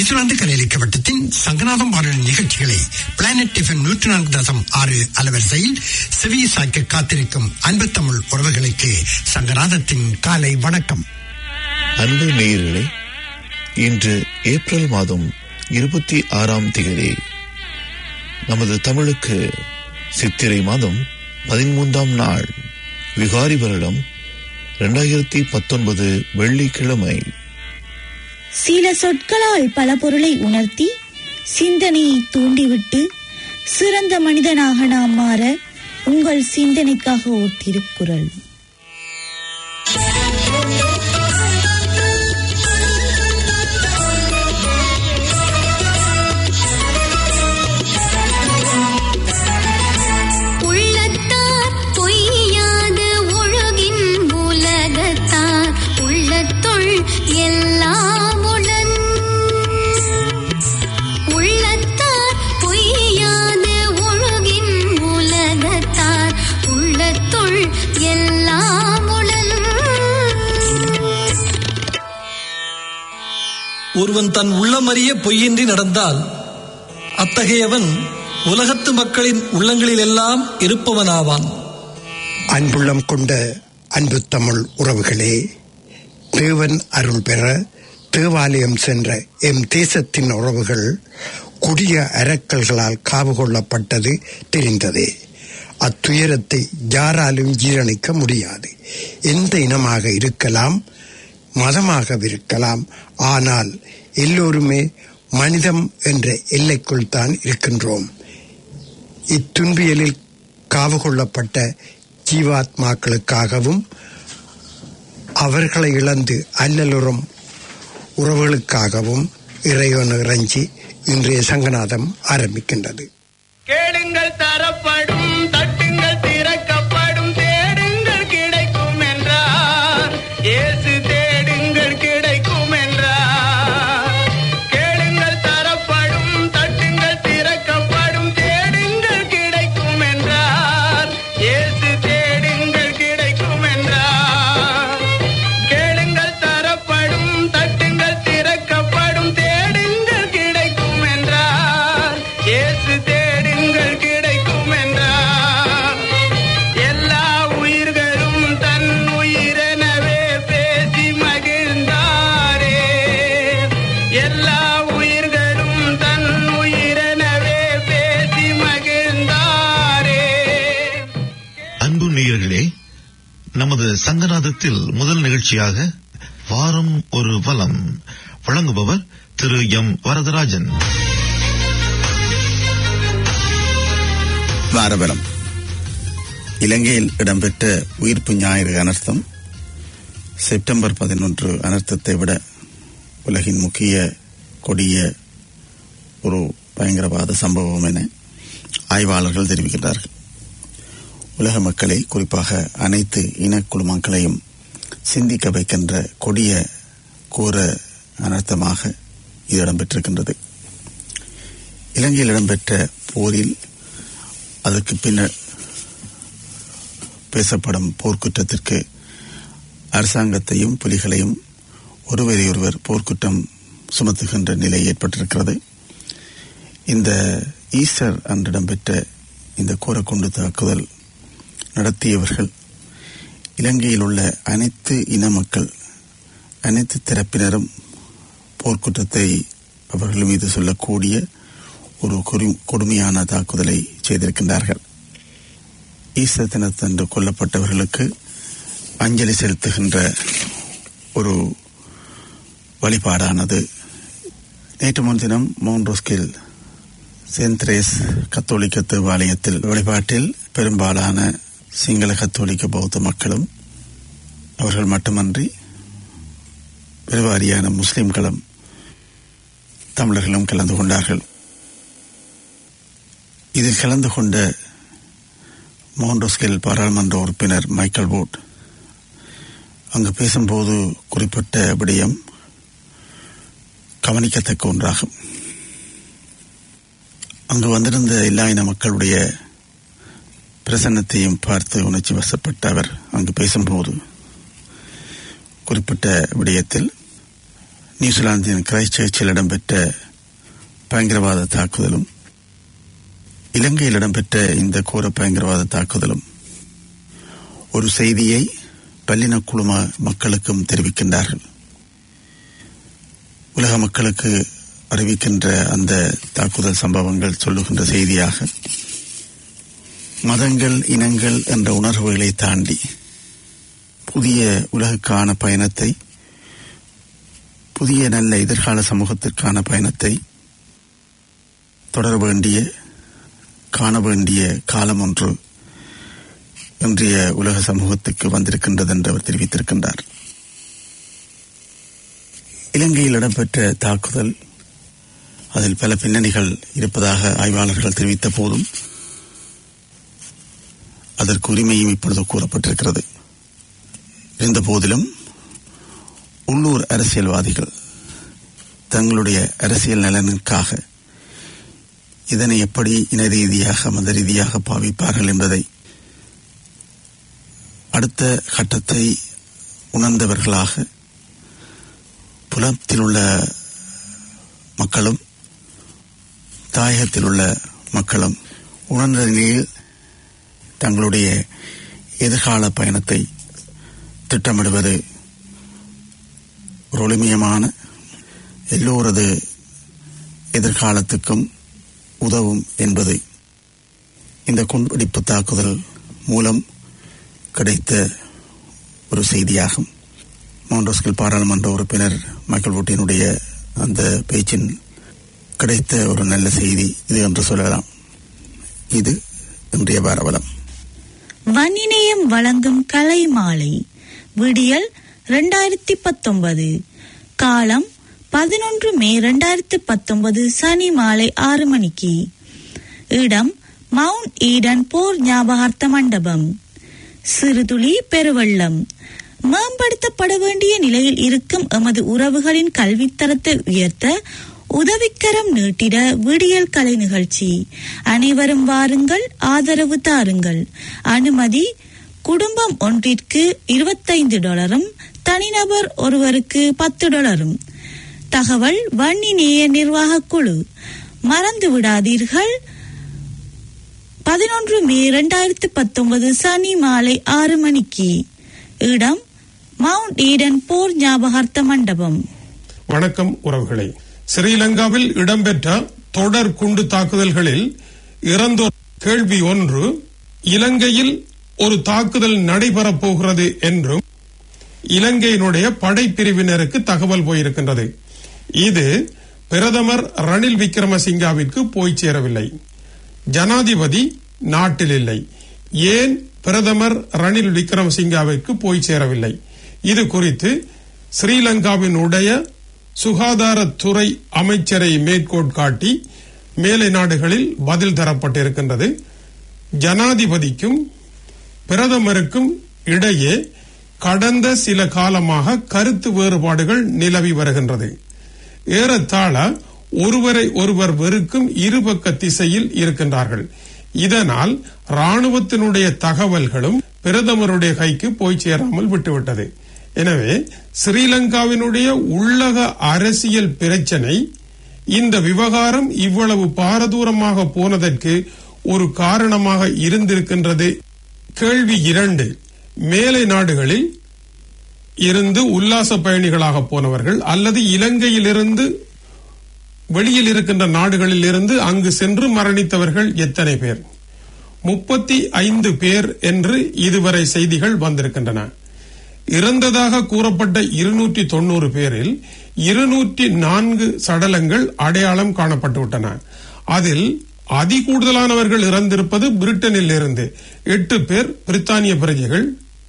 New Zealand கலையளிக்க வட்டத்தின் சங்கநாதம் வானொலி நிகழ்ச்சிகளை பிளானட் டிஃபன் நூற்றி நான்கு தசம் ஆறு அலவரிசையில் செவி சாய்க்க காத்திருக்கும் அன்பு தமிழ் உறவுகளுக்கு சங்கநாதத்தின் காலை வணக்கம் அன்பு நேயர்களே இன்று ஏப்ரல் மாதம் இருபத்தி ஆறாம் தேதி நமது தமிழுக்கு சித்திரை மாதம் பதிமூன்றாம் நாள் விகாரி வருடம் இரண்டாயிரத்தி பத்தொன்பது வெள்ளிக்கிழமை சில சொற்களால் பல பொருளை உணர்த்தி சிந்தனையை தூண்டிவிட்டு சிறந்த மனிதனாக நாம் மாற உங்கள் சிந்தனைக்காக ஓர் திருக்குறள் உள்ளத்தார் பொய்யாது ஒழுகின் உலகத்தார் உள்ளத்துள் எல்லாம் உளன் உள்ளத்தார் பொய்யாது ஒழுகின் உலகத்தார் உள்ளத்துள் எல்லாம் உளன் ஒருவன் தன் உள்ளமறிய பொய்யின்றி நடந்தால் அத்தகையவன் உலகத்து மக்களின் உள்ளங்களிலெல்லாம் இருப்பவனாவான் அன்புள்ளம் கொண்ட அன்பு தமிழ் உறவுகளே தேவன் அருள் பெற தேவாலயம் சென்ற எம் தேசத்தின் உறவுகள் கொடிய அரக்கல்களால் காவு கொள்ளப்பட்டது தெரிந்ததே அத்துயரத்தை யாராலும் ஜீரணிக்க முடியாது எந்த இனமாக இருக்கலாம் மதமாக இருக்கலாம் ஆனால் எல்லோருமே மனிதம் என்ற எல்லைக்குள் தான் இருக்கின்றோம் இத்துன்பியலில் காவு கொள்ளப்பட்ட ஜீவாத்மாக்களுக்காகவும் அவர்களை இழந்து அல்லலுறும் உறவுகளுக்காகவும் இறைவன் இறைஞ்சி இன்றைய சங்கநாதம் ஆரம்பிக்கின்றது கேளுங்கள் தரப்படும் தட்டுங்கள் திறக்கப்படும் தேடுங்கள் கிடைக்கும் என்றார் இயேசு தேடுங்கள் கிடைக்கும் என்றார் கேளுங்கள் தரப்படும் தட்டுங்கள் திறக்கப்படும் தேடுங்கள் கிடைக்கும் என்றார் இயேசு தேடுங்கள் கிடைக்கும் என்றார் கேளுங்கள் தரப்படும் தட்டுங்கள் திறக்கப்படும் தேடுங்கள் கிடைக்கும் என்றார் இயேசு தேடுங்கள் கிடைக்கும் என்றார் எல்லா உயிர்களும் தன் உயிரெனவே பேசி மகிழ்ந்தாரே எல்லா உயிர்களும் தன் உயிரெனவே பேசி மகிழ்ந்தாரே அன்பு நேயர்களே நமது சங்கநாதத்தில் முதல் நிகழ்ச்சியாக வாரம் ஒரு வலம் வழங்குபவர் திரு எம் வரதராஜன் வாரபலம் இலங்கையில் இடம்பெற்ற உயிர்ப்பு ஞாயிறு அனர்த்தம் செப்டம்பர் பதினொன்று அனர்த்தத்தை விட உலகின் முக்கிய கொடிய ஒரு பயங்கரவாத சம்பவம் என ஆய்வாளர்கள் தெரிவிக்கின்றார்கள் உலக மக்களை குறிப்பாக அனைத்து இனக்குழு மக்களையும் சிந்திக்க வைக்கின்ற கொடிய கூற அனர்த்தமாக இது இடம்பெற்றிருக்கின்றது இலங்கையில் இடம்பெற்ற போரில் அதற்கு பின்னர் பேசப்படும் போர்க்குற்றத்திற்கு அரசாங்கத்தையும் புலிகளையும் ஒருவரையொருவர் போர்க்குற்றம் சுமத்துகின்ற நிலை ஏற்பட்டிருக்கிறது இந்த ஈஸ்டர் அன்று இடம்பெற்ற இந்த கோரக்குண்டு தாக்குதல் நடத்தியவர்கள் இலங்கையில் உள்ள அனைத்து இன மக்கள் அனைத்து தரப்பினரும் போர்க்குற்றத்தை அவர்கள் மீது சொல்லக்கூடிய ஒரு கொரு- கொடுமையான தாக்குதலை செய்திருக்கின்றார்கள் ஈஸ்டர் தினத்தன்று கொல்லப்பட்டவர்களுக்கு அஞ்சலி செலுத்துகின்ற ஒரு வழிபாடானது நேற்று முன்தினம் மோன்ரோஸ்கில் சென்ட் திரேஸ் கத்தோலிக்க தேவாலயத்தில் வழிபாட்டில் பெரும்பாலான சிங்கள கத்தோலிக்க பௌத்த மக்களும் அவர்கள் மட்டுமன்றி பெருவாரியான முஸ்லிம்களும் தமிழர்களும் கலந்து கொண்டார்கள் இதில் கலந்து கொண்ட மோண்டோஸ்கில் பாராளுமன்ற உறுப்பினர் மைக்கேல் போட் அங்கு பேசும்போது குறிப்பிட்ட விடயம் கவனிக்கத்தக்க ஒன்றாகும் அங்கு வந்திருந்த எல்லா இன மக்களுடைய பிரசன்னத்தையும் பார்த்து உணர்ச்சி வசப்பட்ட அவர் அங்கு பேசும்போது குறிப்பிட்ட விடயத்தில் நியூசிலாந்தின் கிரைஸ்ட் சர்ச்சில் இடம்பெற்ற பயங்கரவாத தாக்குதலும் இலங்கையில் இடம்பெற்ற இந்த கோர பயங்கரவாத தாக்குதலும் ஒரு செய்தியை பல்லின குழும மக்களுக்கும் தெரிவிக்கின்றார்கள் உலக மக்களுக்கு அறிவிக்கின்ற அந்த தாக்குதல் சம்பவங்கள் சொல்லுகின்ற செய்தியாக மதங்கள் இனங்கள் என்ற உணர்வுகளை தாண்டி புதிய உலகுக்கான பயணத்தை புதிய நல்ல எதிர்கால சமூகத்திற்கான பயணத்தை தொடர வேண்டிய காண வேண்டிய காலம் ஒன்று இன்றைய உலக சமூகத்துக்கு வந்திருக்கின்றது என்று அவர் தெரிவித்திருக்கின்றார் இலங்கையில் இடம்பெற்ற தாக்குதல் அதில் பல பின்னணிகள் இருப்பதாக ஆய்வாளர்கள் தெரிவித்த போதும் அதற்கு உரிமையும் இப்பொழுது கூறப்பட்டிருக்கிறது இருந்த போதிலும் உள்ளூர் அரசியல்வாதிகள் தங்களுடைய அரசியல் நலனுக்காக இதனை எப்படி இன ரீதியாக மத ரீதியாக பாவிப்பார்கள் என்பதை அடுத்த கட்டத்தை உணர்ந்தவர்களாக புலத்தில் உள்ள மக்களும் தாயகத்தில் உள்ள மக்களும் உணர்ந்த நிலையில் தங்களுடைய எதிர்கால பயணத்தை திட்டமிடுவது ஒரு ஒளிமயமான எல்லோரது எதிர்காலத்துக்கும் உதவும் என்பது இந்த குண்டுவெடிப்பு தாக்குதல் மூலம் கிடைத்த ஒரு செய்தியாகும் மவுண்டோஸ்கில் பாராளுமன்ற உறுப்பினர் மைக்கேல் வூட்டினுடைய அந்த பேச்சின் கிடைத்த ஒரு நல்ல செய்தி இது என்று சொல்லலாம் இது இன்றைய பரவலம் வன்னிநேயம் வழங்கும் கலை மாலை விடியல் இரண்டாயிரத்தி பத்தொன்பது காலம் பதினொன்று மே இரண்டாயிரத்தி பத்தொன்பது சனி மாலை ஆறு மணிக்கு இடம் மவுண்ட் ஈடன் போர் ஞாபகார்த்த மண்டபம் சிறுதுளி பெருவெள்ளம் மேம்படுத்தப்பட வேண்டிய நிலையில் இருக்கும் எமது உறவுகளின் கல்வித்தரத்தை உயர்த்த உதவிக்கரம் நீட்டிட விடியல் கலை நிகழ்ச்சி அனைவரும் வாருங்கள் ஆதரவு தாருங்கள் அனுமதி குடும்பம் ஒன்றிற்கு இருபத்தைந்து டாலரும் தனிநபர் ஒருவருக்கு பத்து டாலரும் தகவல் வன்னி நேய நிர்வாக குழு மறந்து விடாதீர்கள் பதினொன்று மே இரண்டாயிரத்தி பத்தொன்பது சனி மாலை ஆறு மணிக்கு இடம் மவுண்ட் ஈடன் போர் ஞாபகார்த்த மண்டபம் வணக்கம் உறவுகளே ஸ்ரீலங்காவில் இடம்பெற்ற தொடர் குண்டு தாக்குதல்களில் இறந்தோர் கேள்வி ஒன்று இலங்கையில் ஒரு தாக்குதல் நடைபெறப் போகிறது என்றும் இலங்கையினுடைய படைப்பிரிவினருக்கு தகவல் போயிருக்கின்றது இது பிரதமர் ரணில் விக்ரமசிங்காவிற்கு போய் சேரவில்லை ஜனாதிபதி நாட்டில் இல்லை ஏன் பிரதமர் ரணில் விக்ரமசிங்காவிற்கு போய் சேரவில்லை இது குறித்து ஸ்ரீலங்காவினுடைய சுகாதாரத்துறை அமைச்சரை மேற்கோள் காட்டி மேலை நாடுகளில் பதில் தரப்பட்டிருக்கின்றது ஜனாதிபதிக்கும் பிரதமருக்கும் இடையே கடந்த சில காலமாக கருத்து வேறுபாடுகள் நிலவி வருகின்றது ஏறத்தாழ ஒருவரை ஒருவர் வெறுக்கும் இருபக்க திசையில் இருக்கின்றார்கள் இதனால் ராணுவத்தினுடைய தகவல்களும் பிரதமருடைய கைக்கு போய் சேராமல் விட்டுவிட்டது எனவே ஸ்ரீலங்காவினுடைய உள்ளக அரசியல் பிரச்சனை இந்த விவகாரம் இவ்வளவு பாரதூரமாக போனதற்கு ஒரு காரணமாக இருந்திருக்கின்றது கேள்வி இரண்டு மேலை நாடுகளில் இருந்து உல்லாச பயணிகளாக போனவர்கள் அல்லது இலங்கையிலிருந்து வெளியில் இருக்கின்ற நாடுகளில் இருந்து அங்கு சென்று மரணித்தவர்கள் எத்தனை பேர் முப்பத்தி ஐந்து பேர் என்று இதுவரை செய்திகள் வந்திருக்கின்றன இறந்ததாக கூறப்பட்ட இருநூற்றி தொண்ணூறு பேரில் இருநூற்றி நான்கு சடலங்கள் அடையாளம் காணப்பட்டுவிட்டன அதில் அதிகூடுதலானவர்கள் இறந்திருப்பது பிரிட்டனில் இருந்து எட்டு பேர் பிரித்தானிய பிரஜைகள்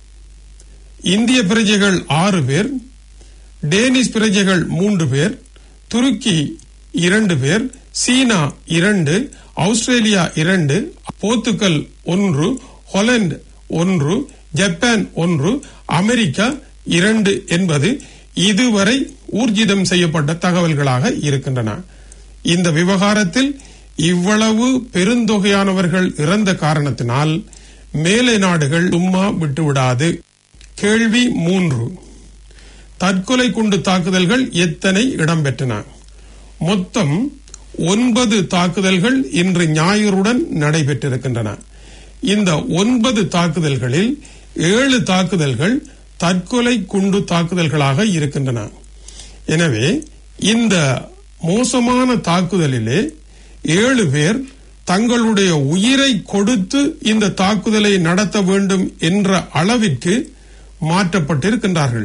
இந்திய பிரஜைகள் ஆறு பேர் டேனிஷ் பிரஜைகள் மூன்று பேர் துருக்கி இரண்டு பேர் சீனா இரண்டு ஆஸ்திரேலியா இரண்டு போர்த்துகல் ஒன்று ஹொலந்து ஒன்று ஜப்பான் ஒன்று அமெரிக்கா இரண்டு என்பது இதுவரை ஊர்ஜிதம் செய்யப்பட்ட தகவல்களாக இருக்கின்றன இந்த விவகாரத்தில் இவ்வளவு பெருந்தொகையானவர்கள் இறந்த காரணத்தினால் மேலை நாடுகள் சும்மா விட்டுவிடாது கேள்வி மூன்று தற்கொலை குண்டு தாக்குதல்கள் எத்தனை இடம்பெற்றன மொத்தம் ஒன்பது தாக்குதல்கள் இன்று ஞாயிறுடன் நடைபெற்றிருக்கின்றன இந்த ஒன்பது தாக்குதல்களில் ஏழு தாக்குதல்கள் தற்கொலை குண்டு தாக்குதல்களாக இருக்கின்றன எனவே இந்த மோசமான தாக்குதலிலே ஏழு பேர் தங்களுடைய உயிரை கொடுத்து இந்த தாக்குதலை நடத்த வேண்டும் என்ற அளவிற்கு மாற்றப்பட்டிருக்கின்றார்கள்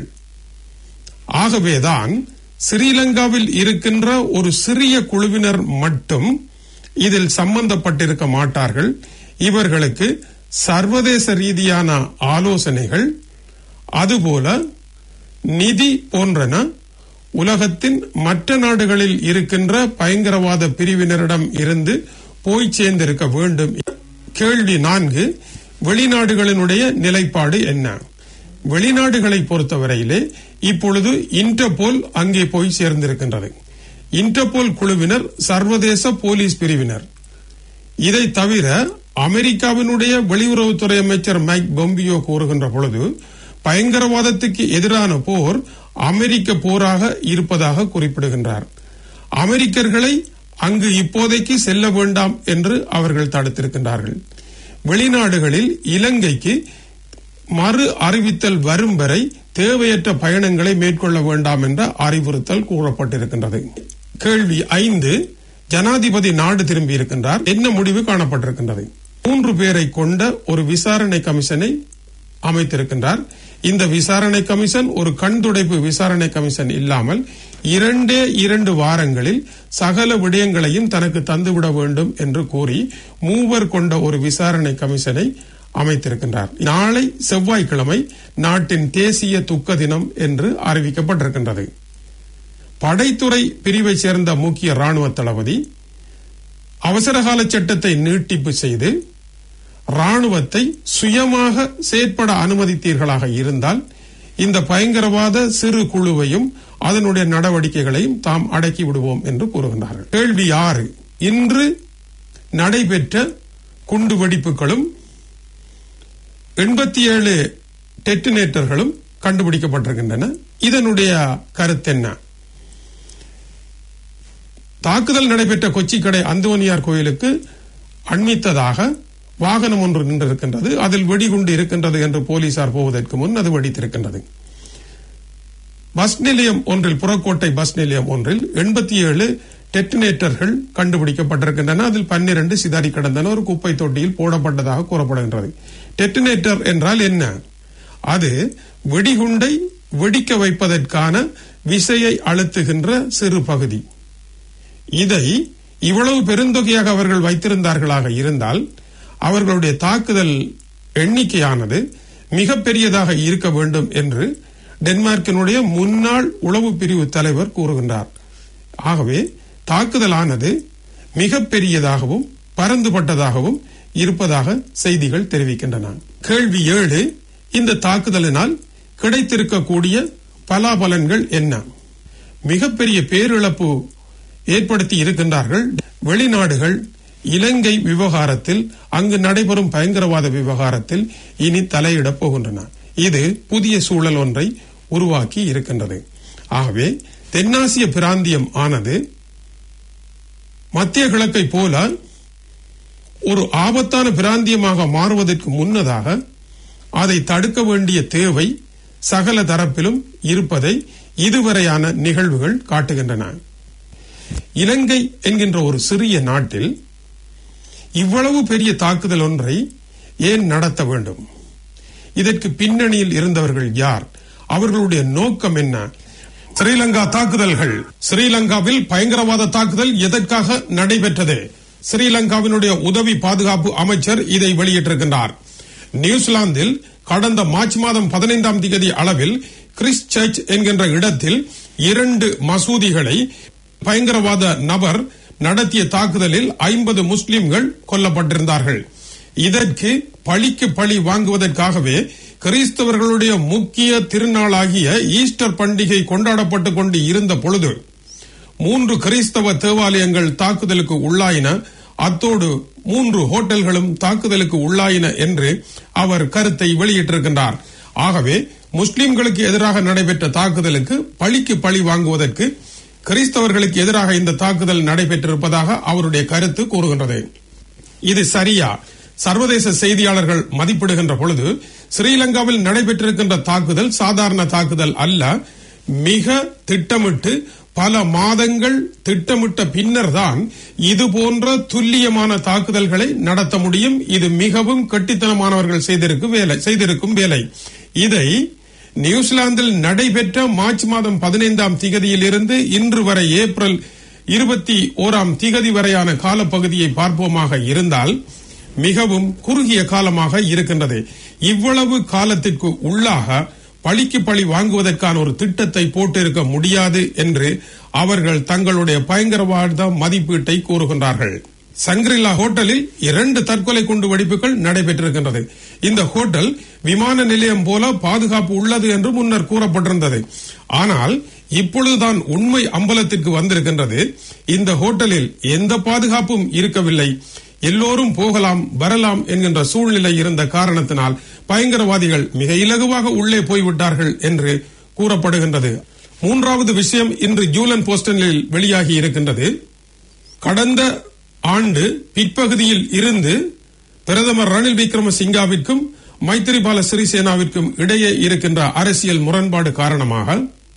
ஆகவேதான் ஸ்ரீலங்காவில் இருக்கின்ற ஒரு சிறிய குழுவினர் மட்டும் இதில் சம்பந்தப்பட்டிருக்க மாட்டார்கள் இவர்களுக்கு சர்வதேச ரீதியான ஆலோசனைகள் அதுபோல நிதி போன்றன உலகத்தின் மற்ற நாடுகளில் இருக்கின்ற பயங்கரவாத பிரிவினரிடம் இருந்து போய் சேர்ந்திருக்க வேண்டும் கேள்வி நான்கு வெளிநாடுகளினுடைய நிலைப்பாடு என்ன வெளிநாடுகளை பொறுத்தவரையிலே இப்பொழுது இன்டர்போல் அங்கே போய் சேர்ந்திருக்கின்றது இன்டர்போல் குழுவினர் சர்வதேச போலீஸ் பிரிவினர் இதை தவிர அமெரிக்காவினுடைய வெளியுறவுத்துறை அமைச்சர் மைக் பொம்பியோ கூறுகின்ற பொழுது பயங்கரவாதத்துக்கு எதிரான போர் அமெரிக்க போராக இருப்பதாக குறிப்பிடுகின்றார் அமெரிக்கர்களை அங்கு இப்போதைக்கு செல்ல வேண்டாம் என்று அவர்கள் தடுத்திருக்கின்றார்கள் வெளிநாடுகளில் இலங்கைக்கு மறு அறிவித்தல் வரும் வரை தேவையற்ற பயணங்களை மேற்கொள்ள வேண்டாம் என்ற அறிவுறுத்தல் கூறப்பட்டிருக்கின்றது கேள்வி ஐந்து ஜனாதிபதி நாடு திரும்பி இருக்கின்றார் என்ன முடிவு காணப்பட்டிருக்கின்றது மூன்று பேரை கொண்ட ஒரு விசாரணை கமிஷனை அமைத்திருக்கின்றார் இந்த விசாரணை கமிஷன் ஒரு கண்துடைப்பு விசாரணை கமிஷன் இல்லாமல் இரண்டே இரண்டு வாரங்களில் சகல விடயங்களையும் தனக்கு தந்துவிட வேண்டும் என்று கூறி மூவர் கொண்ட ஒரு விசாரணை கமிஷனை அமைத்திருக்கின்றார் நாளை செவ்வாய்க்கிழமை நாட்டின் தேசிய துக்க தினம் என்று அறிவிக்கப்பட்டிருக்கின்றது படைத்துறை பிரிவை சேர்ந்த முக்கிய ராணுவ தளபதி அவசரகால சட்டத்தை நீட்டிப்பு செய்து ராணுவத்தை சுயமாக செயற்பட அனுமதித்தீர்களாக இருந்தால் இந்த பயங்கரவாத சிறு குழுவையும் அதனுடைய நடவடிக்கைகளையும் தாம் அடக்கி விடுவோம் என்று கூறுகின்றார்கள் கேள்வி ஆறு இன்று நடைபெற்ற குண்டு வெடிப்புகளும் எண்பத்தி ஏழு டெட்டினேட்டர்களும் கண்டுபிடிக்கப்பட்டிருக்கின்றன இதனுடைய கருத்தென்ன தாக்குதல் நடைபெற்ற கொச்சிக்கடை அந்தோனியார் கோயிலுக்கு அண்மித்ததாக வாகனம் ஒன்று நின்றிருக்கின்றது அதில் வெடிகுண்டு இருக்கின்றது என்று போலீசார் போவதற்கு முன் அது வெடித்திருக்கின்றது பஸ் நிலையம் ஒன்றில் புறக்கோட்டை பஸ் நிலையம் ஒன்றில் எண்பத்தி ஏழு டெட்டினேட்டர்கள் கண்டுபிடிக்கப்பட்டிருக்கின்றன அதில் பன்னிரண்டு சிதறி கிடந்தன ஒரு குப்பை தொட்டியில் போடப்பட்டதாக கூறப்படுகின்றது டெட்டினேட்டர் என்றால் என்ன அது வெடிகுண்டை வெடிக்க வைப்பதற்கான விசையை அழுத்துகின்ற சிறு பகுதி இதை இவ்வளவு பெருந்தொகையாக அவர்கள் வைத்திருந்தார்களாக இருந்தால் அவர்களுடைய தாக்குதல் எண்ணிக்கையானது மிக பெரியதாக இருக்க வேண்டும் என்று டென்மார்க்கினுடைய முன்னாள் உளவு பிரிவு தலைவர் கூறுகின்றார் ஆகவே தாக்குதலானது மிக பெரியதாகவும் பரந்துபட்டதாகவும் இருப்பதாக செய்திகள் தெரிவிக்கின்றன கேள்வி ஏழு இந்த தாக்குதலினால் கிடைத்திருக்கக்கூடிய பலாபலன்கள் என்ன மிகப்பெரிய பேரிழப்பு ஏற்படுத்தி இருக்கின்றார்கள் வெளிநாடுகள் இலங்கை விவகாரத்தில் அங்கு நடைபெறும் பயங்கரவாத விவகாரத்தில் இனி தலையிடப் போகின்றன இது புதிய சூழல் ஒன்றை உருவாக்கி இருக்கின்றது ஆகவே தென்னாசிய பிராந்தியம் ஆனது மத்திய கிழக்கை போல ஒரு ஆபத்தான பிராந்தியமாக மாறுவதற்கு முன்னதாக அதை தடுக்க வேண்டிய தேவை சகல தரப்பிலும் இருப்பதை இதுவரையான நிகழ்வுகள் காட்டுகின்றன இலங்கை என்கின்ற ஒரு சிறிய நாட்டில் இவ்வளவு பெரிய தாக்குதல் ஒன்றை ஏன் நடத்த வேண்டும் இதற்கு பின்னணியில் இருந்தவர்கள் யார் அவர்களுடைய நோக்கம் என்ன ஸ்ரீலங்கா தாக்குதல்கள் ஸ்ரீலங்காவில் பயங்கரவாத தாக்குதல் எதற்காக நடைபெற்றது ஸ்ரீலங்காவினுடைய உதவி பாதுகாப்பு அமைச்சர் இதை வெளியிட்டிருக்கின்றார் நியூசிலாந்தில் கடந்த மார்ச் மாதம் பதினைந்தாம் தேதி அளவில் கிறிஸ்ட் சர்ச் என்கின்ற இடத்தில் இரண்டு மசூதிகளை பயங்கரவாத நபர் நடத்திய தாக்குதலில் ஐம்பது முஸ்லிம்கள் கொல்லப்பட்டிருந்தார்கள் இதற்கு பழிக்கு பழி வாங்குவதற்காகவே கிறிஸ்தவர்களுடைய முக்கிய திருநாளாகிய ஈஸ்டர் பண்டிகை கொண்டாடப்பட்டுக் கொண்டு இருந்த பொழுது மூன்று கிறிஸ்தவ தேவாலயங்கள் தாக்குதலுக்கு உள்ளாயின அத்தோடு மூன்று ஹோட்டல்களும் தாக்குதலுக்கு உள்ளாயின என்று அவர் கருத்தை வெளியிட்டிருக்கின்றார் ஆகவே முஸ்லிம்களுக்கு எதிராக நடைபெற்ற தாக்குதலுக்கு பழிக்கு பழி வாங்குவதற்கு கிறிஸ்தவர்களுக்கு எதிராக இந்த தாக்குதல் நடைபெற்றிருப்பதாக அவருடைய கருத்து கூறுகின்றது இது சரியா சர்வதேச செய்தியாளர்கள் மதிப்பிடுகின்ற பொழுது ஸ்ரீலங்காவில் நடைபெற்றிருக்கின்ற தாக்குதல் சாதாரண தாக்குதல் அல்ல மிக திட்டமிட்டு பல மாதங்கள் திட்டமிட்ட பின்னர் தான் இது போன்ற துல்லியமான தாக்குதல்களை நடத்த முடியும் இது மிகவும் கட்டித்தனமானவர்கள் செய்திருக்கும் வேலை செய்திருக்கும் வேலை இதை நியூசிலாந்தில் நடைபெற்ற மார்ச் மாதம் பதினைந்தாம் திகதியில் இருந்து இன்று வரை ஏப்ரல் இருபத்தி ஓராம் திகதி வரையான காலப்பகுதியை பார்ப்போமாக இருந்தால் மிகவும் குறுகிய காலமாக இருக்கின்றது இவ்வளவு காலத்திற்கு உள்ளாக பழிக்கு பழி வாங்குவதற்கான ஒரு திட்டத்தை போட்டிருக்க முடியாது என்று அவர்கள் தங்களுடைய பயங்கரவாத மதிப்பீட்டை கூறுகின்றார்கள் சங்கிரிலா ஹோட்டலில் இரண்டு தற்கொலை குண்டு வெடிப்புகள் நடைபெற்றிருக்கின்றது இந்த ஹோட்டல் விமான நிலையம் போல பாதுகாப்பு உள்ளது என்று முன்னர் கூறப்பட்டிருந்தது ஆனால் இப்பொழுதுதான் உண்மை அம்பலத்திற்கு வந்திருக்கின்றது இந்த ஹோட்டலில் எந்த பாதுகாப்பும் இருக்கவில்லை எல்லோரும் போகலாம் வரலாம் என்கின்ற சூழ்நிலை இருந்த காரணத்தினால் பயங்கரவாதிகள் மிக இலகுவாக உள்ளே போய்விட்டார்கள் என்று கூறப்படுகின்றது மூன்றாவது விஷயம் இன்று ஜூலன் போஸ்டனில் வெளியாகி இருக்கின்றது கடந்த ஆண்டு பிற்பகுதியில் இருந்து பிரதமர் ரணில் விக்ரமசிங்காவிற்கும் மைத்திரிபால சிறிசேனாவிற்கும் இடையே இருக்கின்ற அரசியல் முரண்பாடு காரணமாக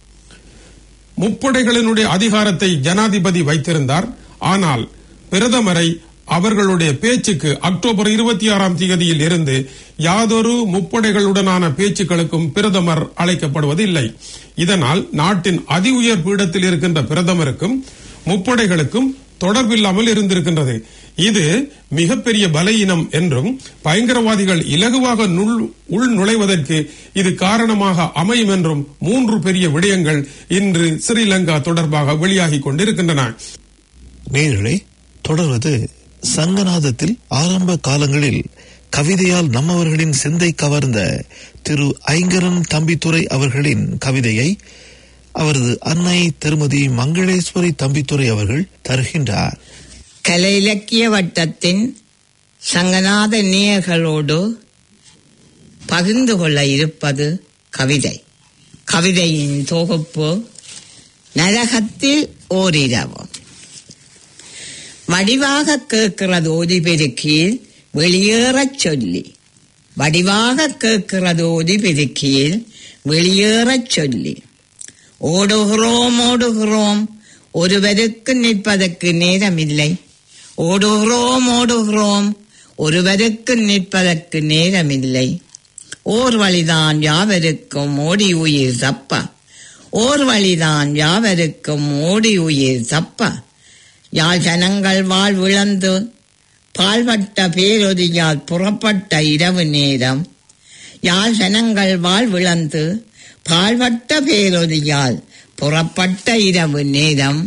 முப்படைகளினுடைய அதிகாரத்தை ஜனாதிபதி வைத்திருந்தார் ஆனால் பிரதமரை அவர்களுடைய பேச்சுக்கு அக்டோபர் இருபத்தி ஆறாம் தேதியில் இருந்து யாதொரு முப்படைகளுடனான பேச்சுக்களுக்கும் பிரதமர் அழைக்கப்படுவதில்லை இதனால் நாட்டின் அதி உயர் பீடத்தில் இருக்கின்ற பிரதமருக்கும் முப்படைகளுக்கும் தொடர்பில்லாமல் இருந்திருக்கின்றது இது மிகப்பெரிய பலவீனம் என்றும் பயங்கரவாதிகள் இலகுவாக உள் நுழைவதற்கு இது காரணமாக அமையும் என்றும் மூன்று பெரிய விடயங்கள் இன்று ஸ்ரீலங்கா தொடர்பாக வெளியாகிக் கொண்டிருக்கின்றன நேர்களே தொடர்வது சங்கநாதத்தில் ஆரம்ப காலங்களில் கவிதையால் நம்மவர்களின் சிந்தை கவர்ந்த திரு ஐங்கரன் தம்பித்துறை அவர்களின் கவிதையை அவரது அன்னை திருமதி மங்களேஸ்வரி தம்பித்துறை அவர்கள் தருகின்றார் கலை இலக்கிய வட்டத்தின் சங்கநாத நேயர்களோடு பகிர்ந்து கொள்ள இருப்பது கவிதை கவிதையின் தொகுப்பு நரகத்தில் ஓரிரவு வடிவாக கேட்கிறது ஓதி பெருக்கியில் வெளியேறச் சொல்லி வடிவாக கேட்கிறது ஓதி பெருக்கியில் வெளியேறச் சொல்லி ஓடுகிறோம் ஓடுகிறோம் ஒருவருக்கு நிற்பதற்கு நேரமில்லை ஓடுகிறோம் ஓடுகிறோம் ஒருவருக்கு நிற்பதற்கு நேரமில்லை ஓர் வழிதான் யாவருக்கும் ஓடி உயிர் தப்ப ஓர் வழிதான் யாவருக்கும் ஓடி உயிர் தப்ப யாழ் ஜனங்கள் வாழ்விழந்து பால்பட்ட பேரொதியால் புறப்பட்ட இரவு நேரம் யாழ் ஜனங்கள் வாழ்விழந்து பால்பட்ட பேரொதியால் புறப்பட்ட இரவு நேரம்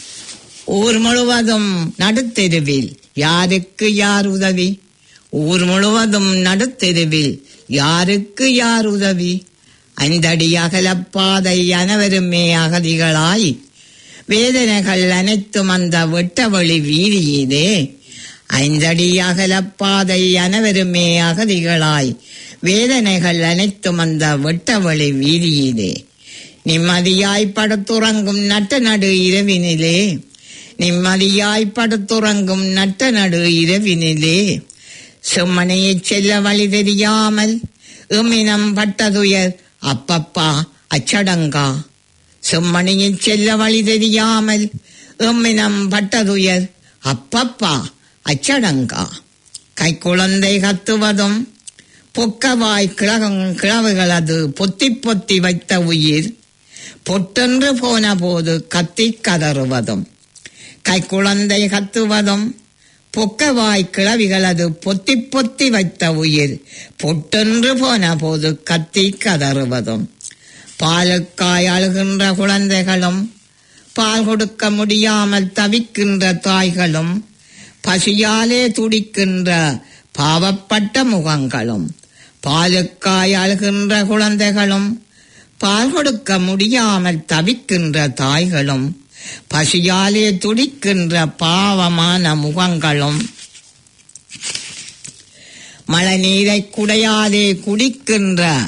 ஊர் முழுவதும் நடுத்தெருவில் யாருக்கு யார் உதவி ஊர் முழுவதும் நடுத்தெருவில் யாருக்கு யார் உதவி ஐந்தடி அகலப்பாதை அனைவருமே அகதிகளாய் வேதனைகள் அனைத்தும் அந்த வெட்டவழி வீதியிலே ஐந்தடி அகலப்பாதை அனைவருமே அகதிகளாய் வேதனைகள் அனைத்தும் அந்த வெட்டவழி வீதியிலே நிம்மதியாய் படுத்துறங்கும் நட்ட நடு இரவினிலே நிம்மதியாய் படுத்துறங்கும் நட்ட நடு இரவினிலே செம்மனையைச் செல்ல வழி தெரியாமல் இமினம் பட்டதுயர் அப்பப்பா அச்சடங்கா செம்மணியில் செல்ல வழி தெரியாமல் எம்மினம் பட்டதுயர் அப்பப்பா அச்சடங்கா கைக்குழந்தை கத்துவதும் பொக்கவாய் கிழகும் கிழவுகளது பொத்தி பொத்தி வைத்த உயிர் பொட்டென்று போன போது கத்தி கதறுவதும் கைக்குழந்தை கத்துவதும் பொக்கவாய் கிழவிகளது பொத்தி பொத்தி வைத்த உயிர் பொட்டென்று போன போது கத்தி கதறுவதும் பாலுக்காய் அழுகின்ற குழந்தைகளும் பால் கொடுக்க முடியாமல் தவிக்கின்ற தாய்களும் பசியாலே துடிக்கின்ற பாவப்பட்ட முகங்களும் பாலுக்காய் அழுகின்ற குழந்தைகளும் பால் கொடுக்க முடியாமல் தவிக்கின்ற தாய்களும் பசியாலே துடிக்கின்ற பாவமான முகங்களும் மழை நீரை குடையாலே குடிக்கின்ற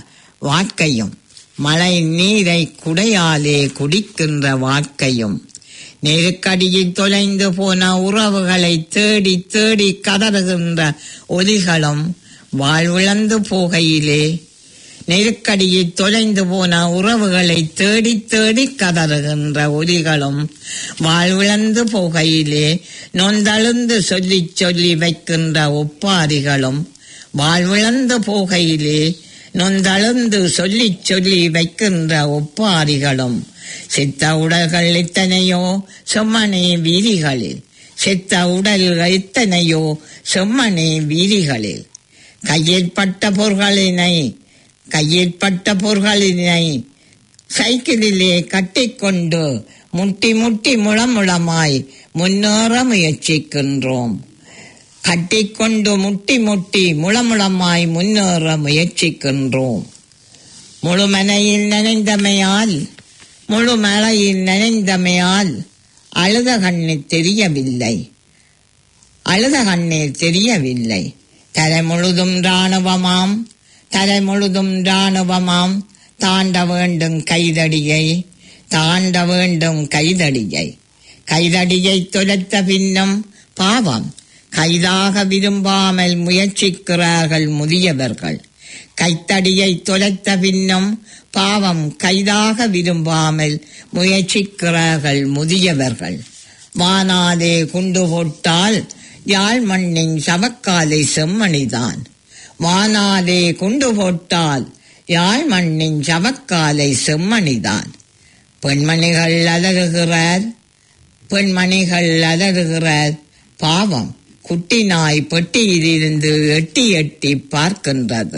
வாழ்க்கையும் மழை நீரை குடையாலே குடிக்கின்ற வாழ்க்கையும் நெருக்கடியில் தொலைந்து போன உறவுகளை தேடி தேடி கதறுகின்ற ஒலிகளும் வாழ்விழந்து போகையிலே நெருக்கடியில் தொலைந்து போன உறவுகளை தேடி தேடி கதறுகின்ற ஒலிகளும் வாழ்விழந்து போகையிலே நொந்தழுந்து சொல்லி சொல்லி வைக்கின்ற ஒப்பாரிகளும் வாழ்விழந்து போகையிலே நொந்தழுந்து சொல்லி சொல்லி வைக்கின்ற ஒப்பாரிகளும் சித்த உடல்கள் இத்தனையோ செம்மனே வீதிகளில் சித்த உடல்கள் இத்தனையோ செம்மனே வீதிகளில் கையில் பட்ட பொருள்களினை கையில் பட்ட பொருள்களினை சைக்கிளிலே கட்டிக்கொண்டு முட்டி முட்டி முளமுளமாய் முன்னேற முயற்சிக்கின்றோம் கட்டிக்கொண்டு முட்டி முட்டி முளமுளமாய் முன்னேற முயற்சிக்கின்றோம் முழுமனையில் நனைந்தமையால் முழு மழையில் நனைந்தமையால் அழுத கண்ணீர் தெரியவில்லை அழுத கண்ணீர் தெரியவில்லை தலை முழுதும் ராணுவமாம் தலை முழுதும் ராணுவமாம் தாண்ட வேண்டும் கைதடியை தாண்ட வேண்டும் கைதடியை கைதடியை தொலைத்த பின்னும் பாவம் கைதாக விரும்பாமல் முயற்சிக்கிறார்கள் முதியவர்கள் கைத்தடியை தொலைத்த பின்னும் பாவம் கைதாக விரும்பாமல் முயற்சிக்கிறார்கள் முதியவர்கள் வானாதே குண்டு போட்டால் யாழ் மண்ணின் சவக்காலை செம்மணிதான் வானாதே குண்டு போட்டால் யாழ் மண்ணின் சவக்காலை செம்மணிதான் பெண்மணிகள் அலறுகிறார் பெண்மணிகள் அலறுகிறார் பாவம் குட்டி நாய் பெட்டியிலிருந்து எட்டி எட்டி பார்க்கின்றது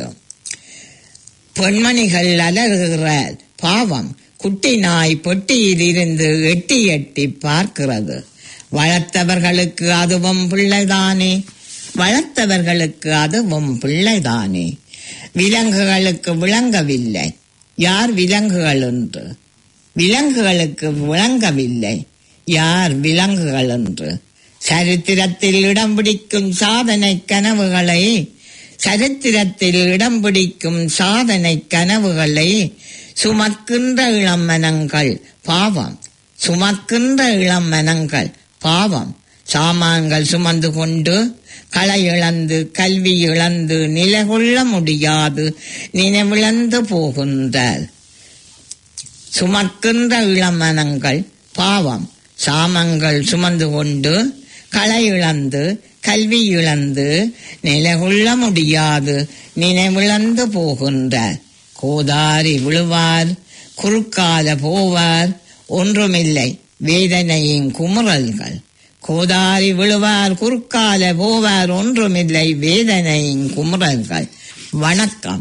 பெண்மணிகள் அலறுகிறார் பாவம் குட்டி நாய் பெட்டியிலிருந்து எட்டி எட்டி பார்க்கிறது வளர்த்தவர்களுக்கு அதுவும் பிள்ளைதானே வளர்த்தவர்களுக்கு அதுவும் பிள்ளைதானே விலங்குகளுக்கு விளங்கவில்லை யார் விலங்குகள் என்று விலங்குகளுக்கு விளங்கவில்லை யார் விலங்குகள் என்று சரித்திரத்தில் இடம் பிடிக்கும் சாதனை கனவுகளை சரித்திரத்தில் இடம் பிடிக்கும் சாதனை கனவுகளை சுமக்கின்ற இளமனங்கள் பாவம் சுமக்கின்ற இளமனங்கள் பாவம் சாமான்கள் சுமந்து கொண்டு களை இழந்து கல்வி இழந்து நிலைகொள்ள முடியாது நினைவிழந்து போகின்றார் சுமக்கின்ற இளமனங்கள் பாவம் சாமங்கள் சுமந்து கொண்டு களை இழந்து கல்வி இழந்து நிலைகொள்ள முடியாது நினைவிழந்து போகின்றார் கோதாரி விழுவார் குறுக்கால போவார் ஒன்றுமில்லை வேதனையின் குமுறல்கள் கோதாரி விழுவார் குறுக்கால போவார் ஒன்றுமில்லை வேதனையின் குமுறல்கள் வணக்கம்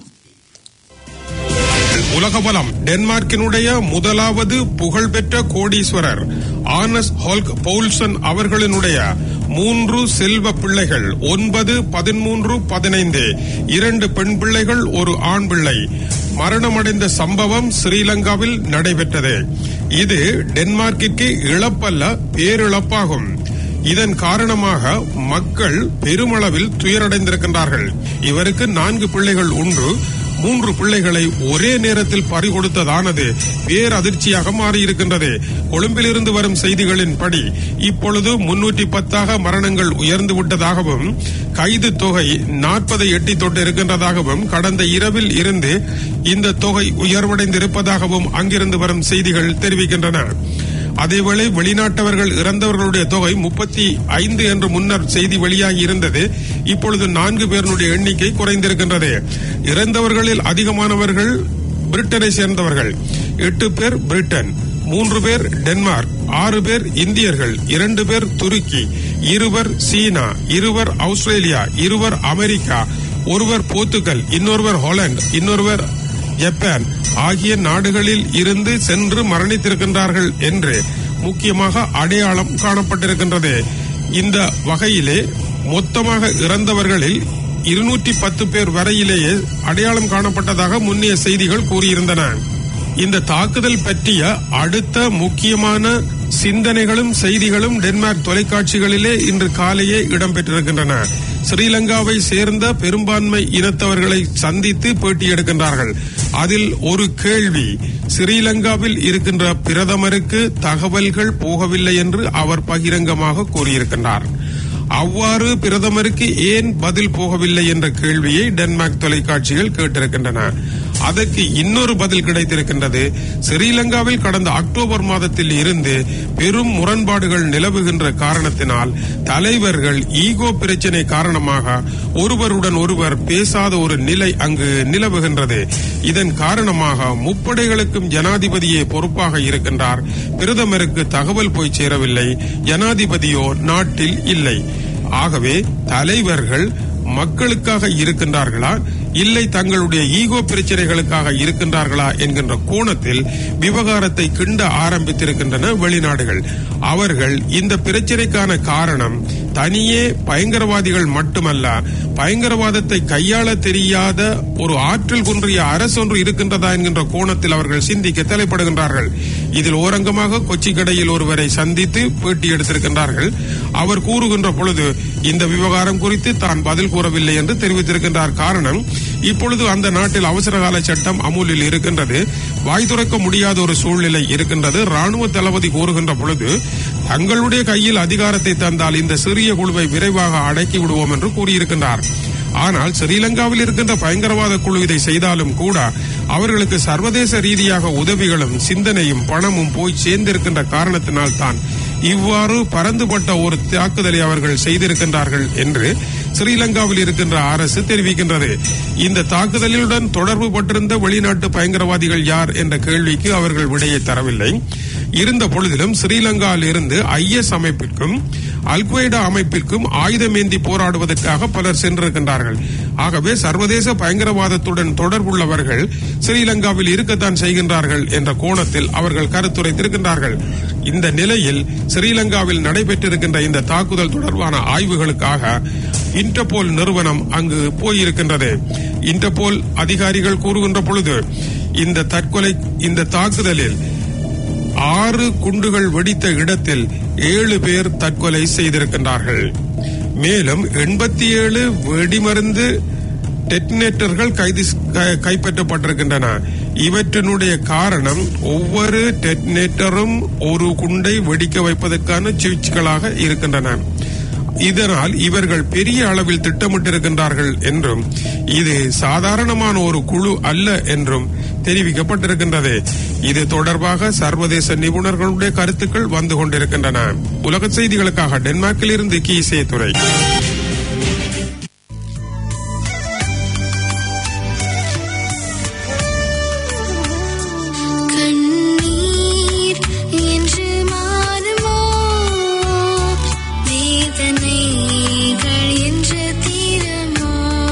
உலகபலம் டென்மார்க்கினுடைய முதலாவது புகழ்பெற்ற கோடீஸ்வரர் ஆனஸ் ஹால்க் பவுல்சன் அவர்களினுடைய மூன்று செல்வ பிள்ளைகள் ஒன்பது பதிமூன்று பதினைந்து இரண்டு பெண் பிள்ளைகள் ஒரு ஆண் பிள்ளை மரணமடைந்த சம்பவம் ஸ்ரீலங்காவில் நடைபெற்றது இது டென்மார்க்கிற்கு இழப்பல்ல பேரிழப்பாகும் இதன் காரணமாக மக்கள் பெருமளவில் துயரடைந்திருக்கின்றார்கள் இவருக்கு நான்கு பிள்ளைகள் உண்டு மூன்று பிள்ளைகளை ஒரே நேரத்தில் பறிகொடுத்ததானது பேரதிர்ச்சியாக மாறியிருக்கின்றது கொழும்பிலிருந்து வரும் செய்திகளின் படி இப்பொழுது முன்னூற்றி பத்தாக மரணங்கள் உயர்ந்து விட்டதாகவும் கைது தொகை நாற்பதை எட்டி தொட்டு இருக்கின்றதாகவும் கடந்த இரவில் இருந்து இந்த தொகை உயர்வடைந்திருப்பதாகவும் அங்கிருந்து வரும் செய்திகள் தெரிவிக்கின்றன அதேவேளை வெளிநாட்டவர்கள் இறந்தவர்களுடைய தொகை முப்பத்தி ஐந்து என்று முன்னர் செய்தி வெளியாகி இருந்தது இப்பொழுது நான்கு பேருடைய எண்ணிக்கை குறைந்திருக்கின்றது இறந்தவர்களில் அதிகமானவர்கள் பிரிட்டனை சேர்ந்தவர்கள் எட்டு பேர் பிரிட்டன் மூன்று பேர் டென்மார்க் ஆறு பேர் இந்தியர்கள் இரண்டு பேர் துருக்கி இருவர் சீனா இருவர் ஆஸ்திரேலியா இருவர் அமெரிக்கா ஒருவர் போர்த்துகல் இன்னொருவர் ஹாலந்து இன்னொருவர் ஜப்பான் ஆகிய நாடுகளில் இருந்து சென்று மரணித்திருக்கின்றார்கள் என்று முக்கியமாக அடையாளம் காணப்பட்டிருக்கின்றது இந்த வகையிலே மொத்தமாக இறந்தவர்களில் இருநூற்றி பத்து பேர் வரையிலேயே அடையாளம் காணப்பட்டதாக முன்னைய செய்திகள் கூறியிருந்தன இந்த தாக்குதல் பற்றிய அடுத்த முக்கியமான சிந்தனைகளும் செய்திகளும் டென்மார்க் தொலைக்காட்சிகளிலே இன்று காலையே இடம்பெற்றிருக்கின்றன ஸ்ரீலங்காவை சேர்ந்த பெரும்பான்மை இனத்தவர்களை சந்தித்து பேட்டி எடுக்கின்றார்கள் அதில் ஒரு கேள்வி ஸ்ரீலங்காவில் இருக்கின்ற பிரதமருக்கு தகவல்கள் போகவில்லை என்று அவர் பகிரங்கமாக கூறியிருக்கின்றார் அவ்வாறு பிரதமருக்கு ஏன் பதில் போகவில்லை என்ற கேள்வியை டென்மார்க் தொலைக்காட்சிகள் கேட்டிருக்கின்றன அதற்கு இன்னொரு பதில் கிடைத்திருக்கின்றது ஸ்ரீலங்காவில் கடந்த அக்டோபர் மாதத்தில் இருந்து பெரும் முரண்பாடுகள் நிலவுகின்ற காரணத்தினால் தலைவர்கள் ஈகோ பிரச்சினை காரணமாக ஒருவருடன் ஒருவர் பேசாத ஒரு நிலை அங்கு நிலவுகின்றது இதன் காரணமாக முப்படைகளுக்கும் ஜனாதிபதியே பொறுப்பாக இருக்கின்றார் பிரதமருக்கு தகவல் போய் சேரவில்லை ஜனாதிபதியோ நாட்டில் இல்லை ஆகவே தலைவர்கள் மக்களுக்காக இருக்கின்றார்களா இல்லை தங்களுடைய ஈகோ பிரச்சனைகளுக்காக இருக்கின்றார்களா என்கின்ற கோணத்தில் விவகாரத்தை கிண்ட ஆரம்பித்திருக்கின்றன வெளிநாடுகள் அவர்கள் இந்த பிரச்சனைக்கான காரணம் தனியே பயங்கரவாதிகள் மட்டுமல்ல பயங்கரவாதத்தை கையாள தெரியாத ஒரு ஆற்றல் குன்றிய அரசொன்று இருக்கின்றதா என்கின்ற கோணத்தில் அவர்கள் சிந்திக்க தலைப்படுகின்றார்கள் இதில் ஓரங்கமாக கொச்சி கடையில் ஒருவரை சந்தித்து பேட்டி எடுத்திருக்கின்றார்கள் அவர் கூறுகின்ற பொழுது இந்த விவகாரம் குறித்து தான் பதில் கூறவில்லை என்று தெரிவித்திருக்கின்றார் காரணம் இப்பொழுது அந்த நாட்டில் அவசரகால சட்டம் அமுலில் இருக்கின்றது வாய் துறக்க முடியாத ஒரு சூழ்நிலை இருக்கின்றது ராணுவ தளபதி கூறுகின்ற பொழுது தங்களுடைய கையில் அதிகாரத்தை தந்தால் இந்த சிறிய குழுவை விரைவாக அடக்கி விடுவோம் என்று கூறியிருக்கின்றார் ஆனால் ஸ்ரீலங்காவில் இருக்கின்ற பயங்கரவாத குழு இதை செய்தாலும் கூட அவர்களுக்கு சர்வதேச ரீதியாக உதவிகளும் சிந்தனையும் பணமும் போய் சேர்ந்திருக்கின்ற காரணத்தினால் தான் இவ்வாறு பறந்துபட்ட ஒரு தாக்குதலை அவர்கள் செய்திருக்கின்றார்கள் என்று ஸ்ரீலங்காவில் இருக்கின்ற அரசு தெரிவிக்கின்றது இந்த தாக்குதலுடன் தொடர்பு பட்டிருந்த வெளிநாட்டு பயங்கரவாதிகள் யார் என்ற கேள்விக்கு அவர்கள் விடையை தரவில்லை இருந்த பொழுதிலும் ஸ்ரீலங்காவில் இருந்து ஐஎஸ் அமைப்பிற்கும் அல்கொய்டா அமைப்பிற்கும் ஆயுதமேந்தி போராடுவதற்காக பலர் சென்றிருக்கின்றார்கள் ஆகவே சர்வதேச பயங்கரவாதத்துடன் தொடர்புள்ளவர்கள் ஸ்ரீலங்காவில் இருக்கத்தான் செய்கின்றார்கள் என்ற கோணத்தில் அவர்கள் கருத்துரைத்திருக்கின்றார்கள் இந்த நிலையில் ஸ்ரீலங்காவில் நடைபெற்றிருக்கின்ற இந்த தாக்குதல் தொடர்பான ஆய்வுகளுக்காக இன்டர்போல் நிறுவனம் அங்கு போயிருக்கின்றது இன்டர்போல் அதிகாரிகள் கூறுகின்ற பொழுது இந்த தற்கொலை இந்த தாக்குதலில் ஆறு குண்டுகள் வெடித்த இடத்தில் ஏழு பேர் தற்கொலை செய்திருக்கின்றார்கள் மேலும் எண்பத்தி ஏழு வெடிமருந்து டெட்டினேட்டர்கள் கைது க- கைப்பற்றப்பட்டிருக்கின்றன இவற்றினுடைய காரணம் ஒவ்வொரு டெட்டினேட்டரும் ஒரு குண்டை வெடிக்க வைப்பதற்கான சுவிட்சுகளாக இருக்கின்றன இதனால் இவர்கள் பெரிய அளவில் திட்டமிட்டிருக்கின்றார்கள் என்றும் இது சாதாரணமான ஒரு குழு அல்ல என்றும் தெரிவிக்கப்பட்டிருக்கின்றது இது தொடர்பாக சர்வதேச நிபுணர்களுடைய கருத்துக்கள் வந்து கொண்டிருக்கின்றன உலக செய்திகளுக்காக டென்மார்க்கில் இருந்து கீசே துறை கண்ணீர் என்று மாறுமோ வேதனைகள் என்று தீருமோ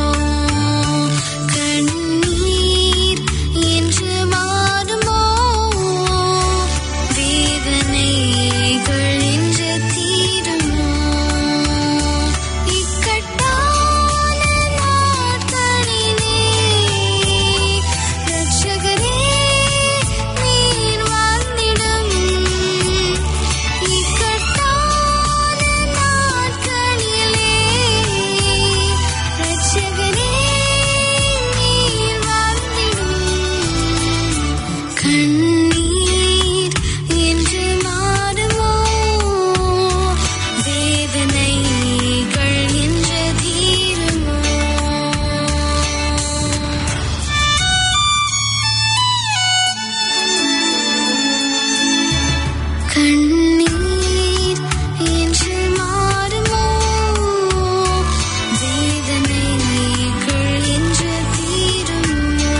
கண்ணீர் என்று மாறுமோ வேதனைகள் என்று தீருமோ இக்கட்டான நாட்களிலே ரட்சகரே நீர் வாழ்ந்திடும் இக்கட்டான நாட்களிலே ரட்சகரே நீர் வாழ்ந்திடும் கண்ணீர் என்று மாறுமோ வேதனைகள் என்று தீருமோ கண்ணீர் என்று மாறுமோ வேதனைகள் என்று தீருமோ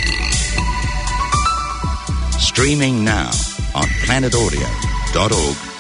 Streaming now on planetaudio.org